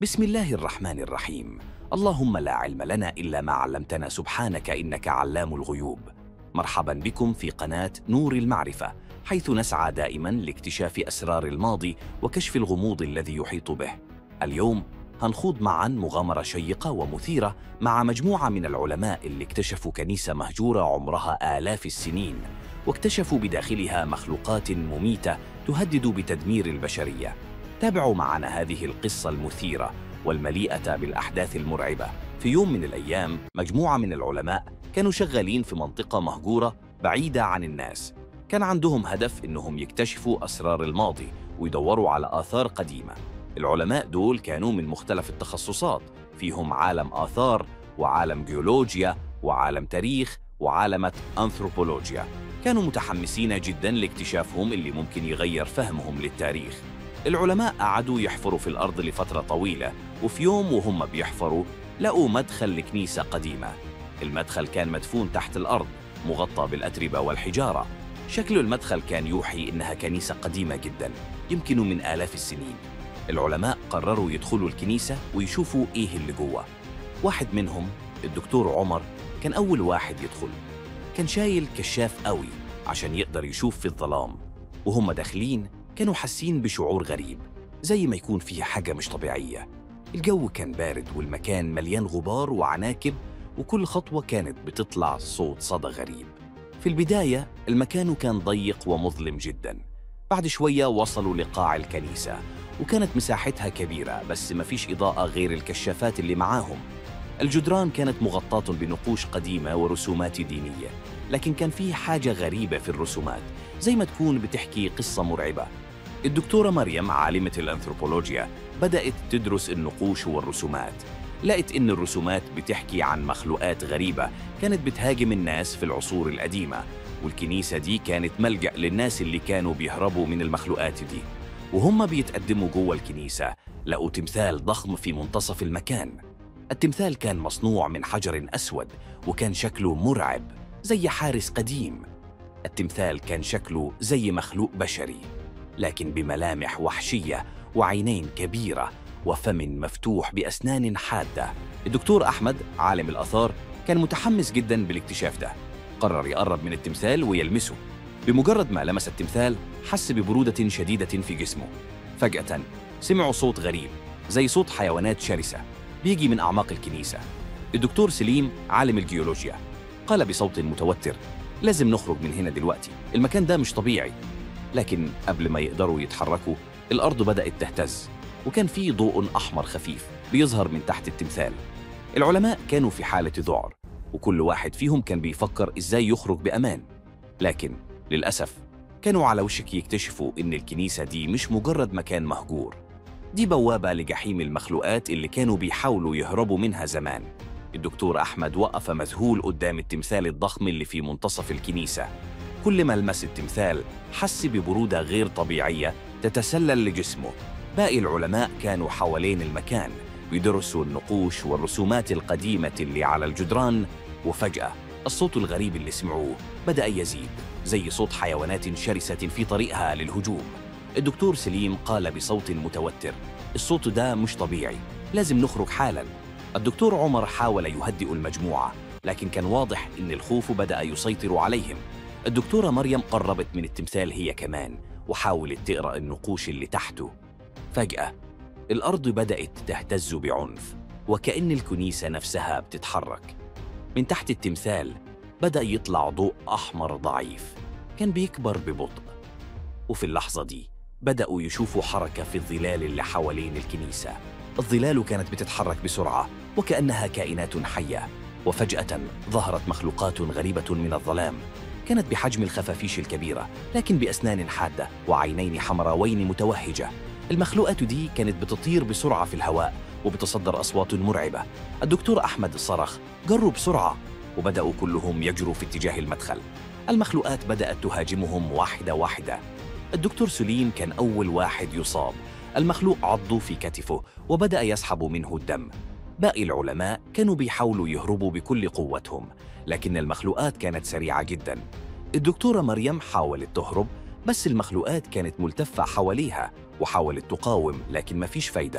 بسم الله الرحمن الرحيم اللهم لا علم لنا إلا ما علمتنا سبحانك إنك علام الغيوب مرحبا بكم في قناة نور المعرفة حيث نسعى دائما لاكتشاف أسرار الماضي وكشف الغموض الذي يحيط به اليوم هنخوض معا مغامرة شيقة ومثيرة مع مجموعة من العلماء اللي اكتشفوا كنيسة مهجورة عمرها آلاف السنين واكتشفوا بداخلها مخلوقات مميتة تهدد بتدمير البشرية تابعوا معنا هذه القصة المثيرة والمليئة بالأحداث المرعبة في يوم من الأيام مجموعة من العلماء كانوا شغالين في منطقة مهجورة بعيدة عن الناس كان عندهم هدف إنهم يكتشفوا أسرار الماضي ويدوروا على آثار قديمة العلماء دول كانوا من مختلف التخصصات فيهم عالم آثار وعالم جيولوجيا وعالم تاريخ وعالمة أنثروبولوجيا كانوا متحمسين جدا لاكتشافهم اللي ممكن يغير فهمهم للتاريخ العلماء قعدوا يحفروا في الأرض لفترة طويلة وفي يوم وهم بيحفروا لقوا مدخل لكنيسة قديمة المدخل كان مدفون تحت الأرض مغطى بالأتربة والحجارة شكل المدخل كان يوحي إنها كنيسة قديمة جدا يمكن من آلاف السنين العلماء قرروا يدخلوا الكنيسة ويشوفوا إيه اللي جوه واحد منهم الدكتور عمر كان أول واحد يدخل كان شايل كشاف قوي عشان يقدر يشوف في الظلام وهم داخلين كانوا حاسين بشعور غريب زي ما يكون فيه حاجة مش طبيعية الجو كان بارد والمكان مليان غبار وعناكب وكل خطوة كانت بتطلع صوت صدى غريب في البداية المكان كان ضيق ومظلم جدا بعد شوية وصلوا لقاع الكنيسة وكانت مساحتها كبيرة بس مفيش إضاءة غير الكشافات اللي معاهم الجدران كانت مغطاة بنقوش قديمة ورسومات دينية لكن كان فيه حاجة غريبة في الرسومات زي ما تكون بتحكي قصة مرعبة الدكتورة مريم عالمة الأنثروبولوجيا بدأت تدرس النقوش والرسومات لقت إن الرسومات بتحكي عن مخلوقات غريبة كانت بتهاجم الناس في العصور القديمة والكنيسة دي كانت ملجأ للناس اللي كانوا بيهربوا من المخلوقات دي وهم بيتقدموا جوه الكنيسة لقوا تمثال ضخم في منتصف المكان التمثال كان مصنوع من حجر أسود وكان شكله مرعب زي حارس قديم التمثال كان شكله زي مخلوق بشري لكن بملامح وحشية وعينين كبيرة وفم مفتوح بأسنان حادة الدكتور أحمد عالم الآثار كان متحمس جدا بالاكتشاف ده قرر يقرب من التمثال ويلمسه بمجرد ما لمس التمثال حس ببرودة شديدة في جسمه فجأة سمعوا صوت غريب زي صوت حيوانات شرسة بيجي من أعماق الكنيسة الدكتور سليم عالم الجيولوجيا قال بصوت متوتر لازم نخرج من هنا دلوقتي المكان ده مش طبيعي لكن قبل ما يقدروا يتحركوا الأرض بدأت تهتز وكان في ضوء أحمر خفيف بيظهر من تحت التمثال العلماء كانوا في حالة ذعر وكل واحد فيهم كان بيفكر إزاي يخرج بأمان لكن للأسف كانوا على وشك يكتشفوا إن الكنيسة دي مش مجرد مكان مهجور دي بوابة لجحيم المخلوقات اللي كانوا بيحاولوا يهربوا منها زمان الدكتور أحمد وقف مذهول قدام التمثال الضخم اللي في منتصف الكنيسة كل ما لمس التمثال حس ببرودة غير طبيعية تتسلل لجسمه باقي العلماء كانوا حوالين المكان بيدرسوا النقوش والرسومات القديمة اللي على الجدران وفجأة الصوت الغريب اللي سمعوه بدأ يزيد زي صوت حيوانات شرسة في طريقها للهجوم الدكتور سليم قال بصوت متوتر الصوت ده مش طبيعي لازم نخرج حالا الدكتور عمر حاول يهدئ المجموعة لكن كان واضح إن الخوف بدأ يسيطر عليهم الدكتورة مريم قربت من التمثال هي كمان وحاولت تقرأ النقوش اللي تحته فجأة الأرض بدأت تهتز بعنف وكأن الكنيسة نفسها بتتحرك من تحت التمثال بدأ يطلع ضوء أحمر ضعيف كان بيكبر ببطء وفي اللحظة دي بدأوا يشوفوا حركة في الظلال اللي حوالين الكنيسة الظلال كانت بتتحرك بسرعة وكأنها كائنات حية وفجأة ظهرت مخلوقات غريبة من الظلام كانت بحجم الخفافيش الكبيرة لكن بأسنان حادة وعينين حمراوين متوهجة المخلوقات دي كانت بتطير بسرعة في الهواء وبتصدر أصوات مرعبة الدكتور أحمد صرخ جروا بسرعة وبدأوا كلهم يجروا في اتجاه المدخل المخلوقات بدأت تهاجمهم واحدة واحدة الدكتور سليم كان أول واحد يصاب المخلوق عضه في كتفه وبدأ يسحب منه الدم باقي العلماء كانوا بيحاولوا يهربوا بكل قوتهم لكن المخلوقات كانت سريعة جدا الدكتورة مريم حاولت تهرب بس المخلوقات كانت ملتفة حواليها وحاولت تقاوم لكن مفيش فايدة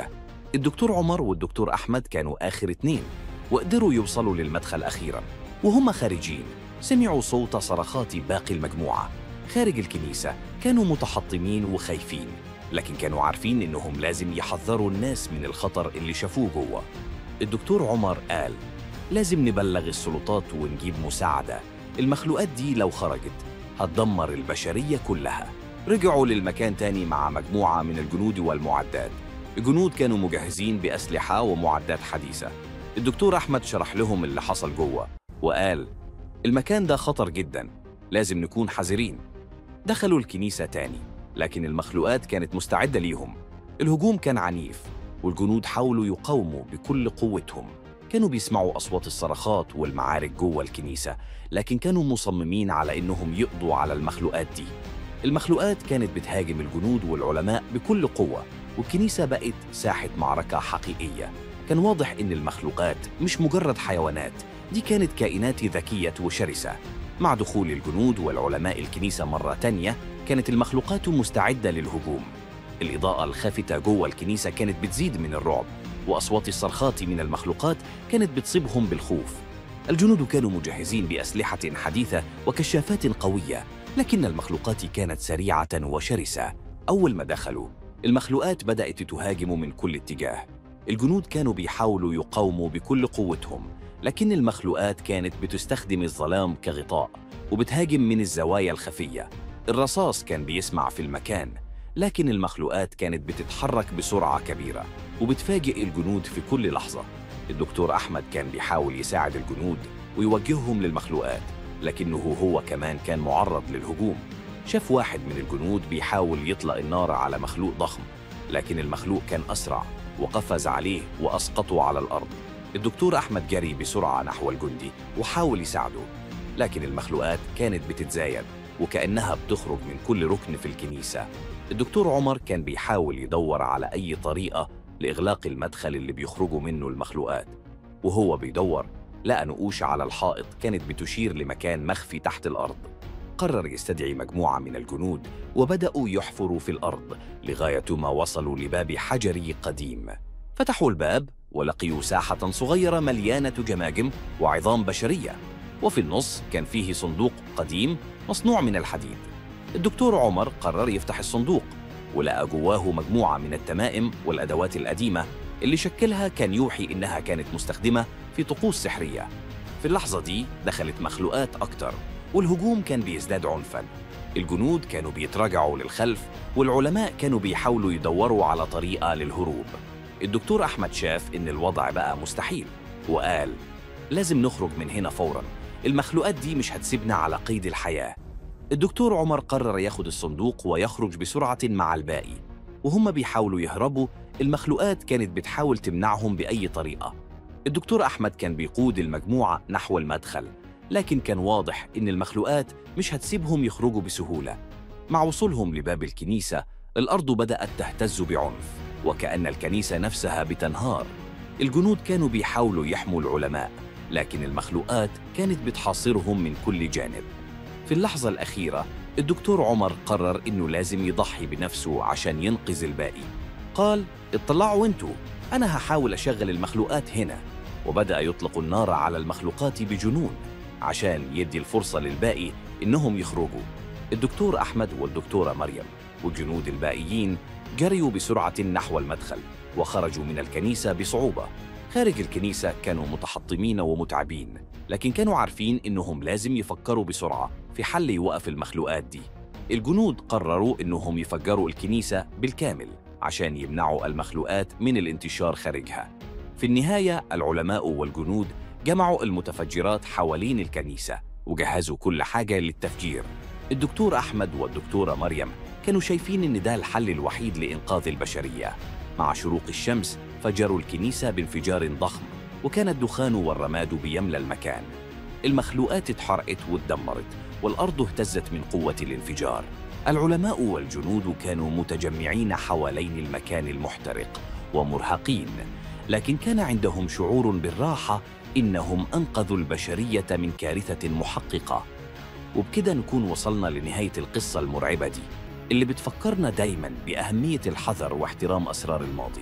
الدكتور عمر والدكتور أحمد كانوا آخر اتنين وقدروا يوصلوا للمدخل أخيراً وهم خارجين سمعوا صوت صرخات باقي المجموعة خارج الكنيسة كانوا متحطمين وخايفين لكن كانوا عارفين إنهم لازم يحذروا الناس من الخطر اللي شافوه جوه الدكتور عمر قال لازم نبلغ السلطات ونجيب مساعدة المخلوقات دي لو خرجت هتدمر البشرية كلها رجعوا للمكان تاني مع مجموعة من الجنود والمعدات الجنود كانوا مجهزين بأسلحة ومعدات حديثة الدكتور أحمد شرح لهم اللي حصل جوه وقال المكان ده خطر جدا لازم نكون حذرين دخلوا الكنيسة تاني لكن المخلوقات كانت مستعدة ليهم الهجوم كان عنيف والجنود حاولوا يقاوموا بكل قوتهم كانوا بيسمعوا أصوات الصرخات والمعارك جوه الكنيسة لكن كانوا مصممين على إنهم يقضوا على المخلوقات دي المخلوقات كانت بتهاجم الجنود والعلماء بكل قوة والكنيسة بقت ساحة معركة حقيقية كان واضح إن المخلوقات مش مجرد حيوانات دي كانت كائنات ذكية وشرسة مع دخول الجنود والعلماء الكنيسة مرة تانية كانت المخلوقات مستعدة للهجوم الإضاءة الخافتة جوه الكنيسة كانت بتزيد من الرعب وأصوات الصرخات من المخلوقات كانت بتصيبهم بالخوف الجنود كانوا مجهزين بأسلحة حديثة وكشافات قوية لكن المخلوقات كانت سريعة وشرسة أول ما دخلوا المخلوقات بدأت تهاجم من كل اتجاه الجنود كانوا بيحاولوا يقاوموا بكل قوتهم لكن المخلوقات كانت بتستخدم الظلام كغطاء وبتهاجم من الزوايا الخفية الرصاص كان بيسمع في المكان لكن المخلوقات كانت بتتحرك بسرعة كبيرة وبتفاجئ الجنود في كل لحظة الدكتور أحمد كان بيحاول يساعد الجنود ويوجههم للمخلوقات لكنه هو كمان كان معرض للهجوم شاف واحد من الجنود بيحاول يطلق النار على مخلوق ضخم لكن المخلوق كان أسرع وقفز عليه وأسقطه على الأرض الدكتور أحمد جري بسرعة نحو الجندي وحاول يساعده لكن المخلوقات كانت بتتزايد وكأنها بتخرج من كل ركن في الكنيسة الدكتور عمر كان بيحاول يدور على أي طريقة لإغلاق المدخل اللي بيخرجوا منه المخلوقات وهو بيدور لقى نقوش على الحائط كانت بتشير لمكان مخفي تحت الأرض قرر يستدعي مجموعة من الجنود وبدأوا يحفروا في الأرض لغاية ما وصلوا لباب حجري قديم فتحوا الباب ولقيوا ساحة صغيرة مليانة جماجم وعظام بشرية وفي النص كان فيه صندوق قديم مصنوع من الحديد الدكتور عمر قرر يفتح الصندوق ولقى جواه مجموعة من التمائم والأدوات القديمة اللي شكلها كان يوحي إنها كانت مستخدمة في طقوس سحرية في اللحظة دي دخلت مخلوقات أكتر والهجوم كان بيزداد عنفاً الجنود كانوا بيتراجعوا للخلف والعلماء كانوا بيحاولوا يدوروا على طريقة للهروب الدكتور أحمد شاف إن الوضع بقى مستحيل وقال لازم نخرج من هنا فوراً المخلوقات دي مش هتسيبنا على قيد الحياة الدكتور عمر قرر ياخد الصندوق ويخرج بسرعة مع الباقي وهم بيحاولوا يهربوا المخلوقات كانت بتحاول تمنعهم بأي طريقة الدكتور أحمد كان بيقود المجموعة نحو المدخل لكن كان واضح إن المخلوقات مش هتسيبهم يخرجوا بسهولة مع وصولهم لباب الكنيسة الأرض بدأت تهتز بعنف وكأن الكنيسة نفسها بتنهار الجنود كانوا بيحاولوا يحموا العلماء لكن المخلوقات كانت بتحاصرهم من كل جانب في اللحظة الأخيرة الدكتور عمر قرر إنه لازم يضحي بنفسه عشان ينقذ الباقي قال اطلعوا انتوا أنا هحاول أشغل المخلوقات هنا وبدأ يطلق النار على المخلوقات بجنون عشان يدي الفرصة للباقي إنهم يخرجوا الدكتور أحمد والدكتورة مريم والجنود الباقيين جريوا بسرعة نحو المدخل وخرجوا من الكنيسة بصعوبة خارج الكنيسة كانوا متحطمين ومتعبين لكن كانوا عارفين إنهم لازم يفكروا بسرعة في حل يوقف المخلوقات دي الجنود قرروا إنهم يفجروا الكنيسة بالكامل عشان يمنعوا المخلوقات من الانتشار خارجها في النهاية العلماء والجنود جمعوا المتفجرات حوالين الكنيسة وجهزوا كل حاجة للتفجير الدكتور أحمد والدكتورة مريم كانوا شايفين إن ده الحل الوحيد لإنقاذ البشرية مع شروق الشمس فجروا الكنيسة بانفجار ضخم وكان الدخان والرماد بيملى المكان المخلوقات اتحرقت واتدمرت والأرض اهتزت من قوة الانفجار العلماء والجنود كانوا متجمعين حوالين المكان المحترق ومرهقين لكن كان عندهم شعور بالراحة إنهم أنقذوا البشرية من كارثة محققة وبكده نكون وصلنا لنهاية القصة المرعبة دي اللي بتفكرنا دايما بأهمية الحذر واحترام أسرار الماضي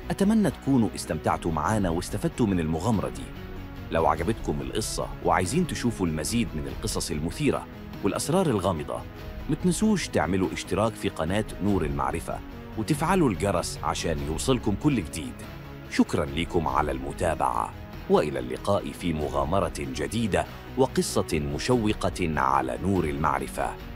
أتمنى تكونوا استمتعتوا معانا واستفدتوا من المغامرة دي لو عجبتكم القصة وعايزين تشوفوا المزيد من القصص المثيرة والأسرار الغامضة متنسوش تعملوا اشتراك في قناة نور المعرفة وتفعلوا الجرس عشان يوصلكم كل جديد شكرا لكم على المتابعة وإلى اللقاء في مغامرة جديدة وقصة مشوقة على نور المعرفة